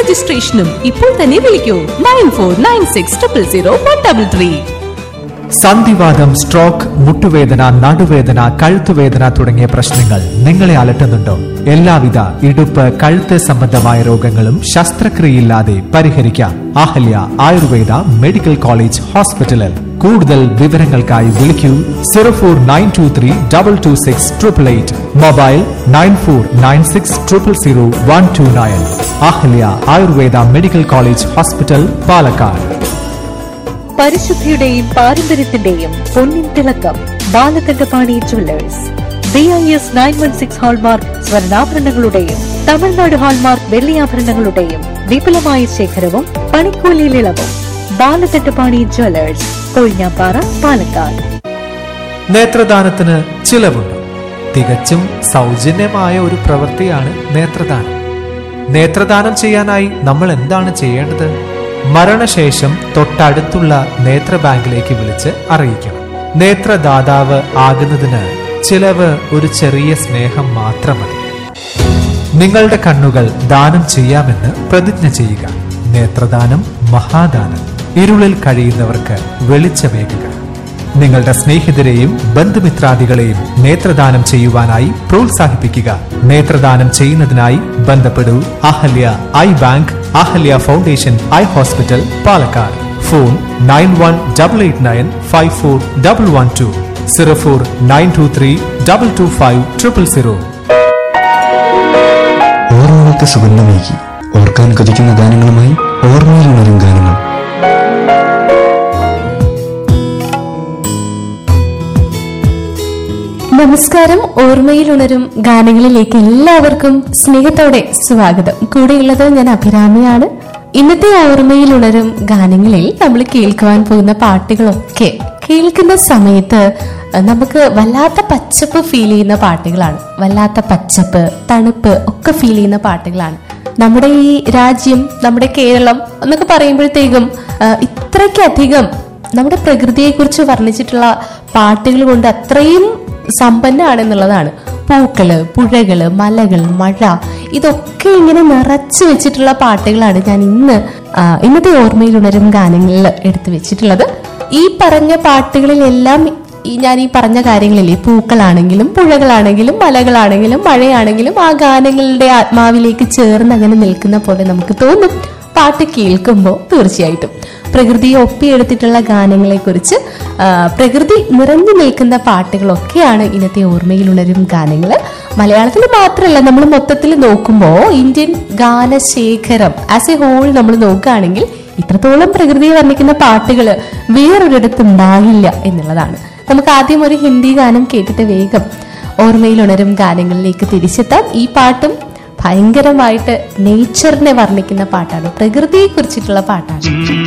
രജിസ്ട്രേഷനും ഇപ്പോൾ തന്നെ വിളിക്കൂ nine four nine six triple zero one double three സന്ധിവാദം സ്ട്രോക്ക് മുട്ടുവേദന നടുവേദന കഴുത്തുവേദന തുടങ്ങിയ പ്രശ്നങ്ങൾ നിങ്ങളെ അലട്ടുന്നുണ്ടോ എല്ലാവിധ ഇടുപ്പ് കഴുത്ത് സംബന്ധമായ രോഗങ്ങളും ശസ്ത്രക്രിയയില്ലാതെ പരിഹരിക്കാം അഹല്യ ആയുർവേദ മെഡിക്കൽ കോളേജ് ഹോസ്പിറ്റലിൽ കൂടുതൽ വിവരങ്ങൾക്കായി വിളിക്കൂ zero four nine two three double two six triple eight mobile nine four nine six triple zero one two nine Ahalya Ayurveda medical college hospital Palakkad പരിശുദ്ധിയുടെയും പാരമ്പര്യത്തിന്റെയും പൊന്നിൻ തിളക്കം Balakandapani jewellers B I S nine one six hallmark സ്വർണ്ണാഭരണങ്ങളുടെയും Tamil Nadu hallmark വെള്ളിയാഭരണങ്ങളുടെയും വിപുലമായ ശേഖരവും പണിക്കൂലിയിൽ ഇളവും ബാലകണ്ഠപാണി ജുവല്ലേഴ്സ് കൊഴിഞ്ഞാപ്പാറ പാലക്കാട് നേത്രദാനത്തിന് ചിലവുണ്ട് തികച്ചും സൗജന്യമായ ഒരു പ്രവൃത്തിയാണ് നേത്രദാനം നേത്രദാനം ചെയ്യാനായി നമ്മൾ എന്താണ് ചെയ്യേണ്ടത് മരണശേഷം തൊട്ടടുത്തുള്ള നേത്ര ബാങ്കിലേക്ക് വിളിച്ച് അറിയിക്കണം നേത്രദാതാവ് ആകുന്നതിന് ചിലവ് ഒരു ചെറിയ സ്നേഹം മാത്രം മതി നിങ്ങളുടെ കണ്ണുകൾ ദാനം ചെയ്യാമെന്ന് പ്രതിജ്ഞ ചെയ്യുക നേത്രദാനം മഹാദാനം ഇരുളിൽ കഴിയുന്നവർക്ക് വെളിച്ചമേകുക നിങ്ങളുടെ സ്നേഹിതരെയും ബന്ധുമിത്രാദികളെയും നേത്രദാനം ചെയ്യുവാനായി പ്രോത്സാഹിപ്പിക്കുക നേത്രദാനം ചെയ്യുന്നതിനായി ബന്ധപ്പെടൂ Ahalya eye bank Ahalya foundation eye hospital Palakkad phone nine one double eight nine five four double one two zero four nine two three double two five triple zero ഓർമ്മകൾക്ക് സുഗന്ധമേകി ഓർക്കാൻ കൊതിക്കുന്ന ഗാനങ്ങളുമായി ഓർമ്മയിൽ ഉണരും ഗാനങ്ങൾ നമസ്കാരം ഓർമ്മയിൽ ഉണരും ഗാനങ്ങളിലേക്ക് എല്ലാവർക്കും സ്നേഹത്തോടെ സ്വാഗതം കൂടെയുള്ളത് ഞാൻ അഭിരാമിയാണ് ഇന്നത്തെ ഓർമ്മയിൽ ഉണരും ഗാനങ്ങളിൽ നമ്മൾ കേൾക്കുവാൻ പോകുന്ന പാട്ടുകളൊക്കെ കേൾക്കുന്ന സമയത്ത് നമുക്ക് വല്ലാത്ത പച്ചപ്പ് ഫീൽ ചെയ്യുന്ന പാട്ടുകളാണ് വല്ലാത്ത പച്ചപ്പ് തണുപ്പ് ഒക്കെ ഫീൽ ചെയ്യുന്ന പാട്ടുകളാണ് നമ്മുടെ ഈ രാജ്യം നമ്മുടെ കേരളം എന്നൊക്കെ പറയുമ്പോഴത്തേക്കും ആ, ഇത്രയ്ക്കധികം നമ്മുടെ പ്രകൃതിയെക്കുറിച്ച് വർണ്ണിച്ചിട്ടുള്ള പാട്ടുകൾ കൊണ്ട് അത്രയും സമ്പന്നമാണെന്നുള്ളതാണ് പൂക്കള് പുഴകള് മലകൾ മഴ ഇതൊക്കെ ഇങ്ങനെ നിറച്ചു വെച്ചിട്ടുള്ള പാട്ടുകളാണ് ഞാൻ ഇന്ന് ആ, ഇന്നത്തെ ഓർമ്മയിൽ ഉണരും ഗാനങ്ങളിൽ എടുത്തു വെച്ചിട്ടുള്ളത് ഈ പറഞ്ഞ പാട്ടുകളിലെല്ലാം ഈ ഞാൻ ഈ പറഞ്ഞ കാര്യങ്ങളില്ലേ പൂക്കളാണെങ്കിലും പുഴകളാണെങ്കിലും മലകളാണെങ്കിലും മഴയാണെങ്കിലും ആ ഗാനങ്ങളുടെ ആത്മാവിലേക്ക് ചേർന്ന് അങ്ങനെ നിൽക്കുന്ന പോലെ നമുക്ക് തോന്നും പാട്ട് കേൾക്കുമ്പോൾ തീർച്ചയായിട്ടും പ്രകൃതിയെ ഒപ്പിയെടുത്തിട്ടുള്ള ഗാനങ്ങളെ കുറിച്ച് പ്രകൃതി നിറഞ്ഞു നിൽക്കുന്ന പാട്ടുകളൊക്കെയാണ് ഇന്നത്തെ ഓർമ്മയിൽ ഉണരും ഗാനങ്ങൾ മലയാളത്തിൽ മാത്രമല്ല നമ്മൾ മൊത്തത്തിൽ നോക്കുമ്പോൾ ഇന്ത്യൻ ഗാനശേഖരം ആസ് എ ഹോൾ നമ്മൾ നോക്കുകയാണെങ്കിൽ ഇത്രത്തോളം പ്രകൃതിയെ വർണ്ണിക്കുന്ന പാട്ടുകൾ വേറൊരിടത്തും ഉണ്ടാകില്ല എന്നുള്ളതാണ് നമുക്ക് ആദ്യം ഒരു ഹിന്ദി ഗാനം കേട്ടിട്ട് വേഗം ഓർമ്മയിൽ ഉണരും ഗാനങ്ങളിലേക്ക് തിരിച്ചെത്താം ഈ പാട്ടും ഭയങ്കരമായിട്ട് നേച്ചറിനെ വർണ്ണിക്കുന്ന പാട്ടാണ് പ്രകൃതിയെ കുറിച്ചിട്ടുള്ള പാട്ടാണ്